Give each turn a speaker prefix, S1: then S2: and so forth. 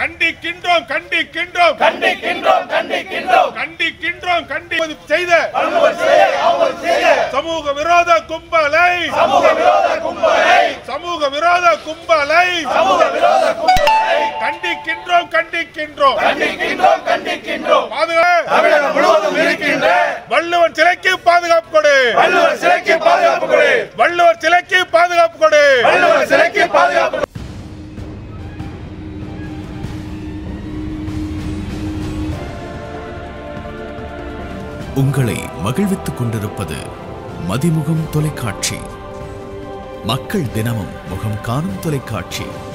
S1: கண்டிக்கின்றோம் கண்டிக்கின்றோம்
S2: கண்டிக்கின்றோம் கண்டிக்கின்றோம்
S1: கண்டிக்கின்றோம் கண்டி செய்த
S2: வள்ளுவர் செய்ய அவர் செய்ய
S1: சமூக விரோத கும்பலை
S2: சமூக விரோத கும்பலை
S1: சமூக விரோத கும்பலை
S2: சமூக விரோத கும்பலை
S1: கண்டிக்கின்றோம் கண்டிக்கின்றோம்
S2: கண்டிக்கின்றோம் கண்டிக்கின்றோம்
S1: பாதுகா
S2: தமிழகம் முழுவதும் இருக்கின்ற
S1: வள்ளுவன் சிலைக்கு பாதுகாப்பு கொடு
S2: வள்ளுவர் சிலைக்கு பாதுகாப்பு கொடு
S1: வள்ளுவர் சிலைக்கு பாதுகாப்பு கொடு
S2: வள்ளுவர் சிலைக்கு பாதுகாப்பு கொடு.
S3: உங்களை மகிழ்வித்துக் கொண்டிருப்பது மதிமுகம் தொலைக்காட்சி மக்கள் தினமும் முகம் காணும் தொலைக்காட்சி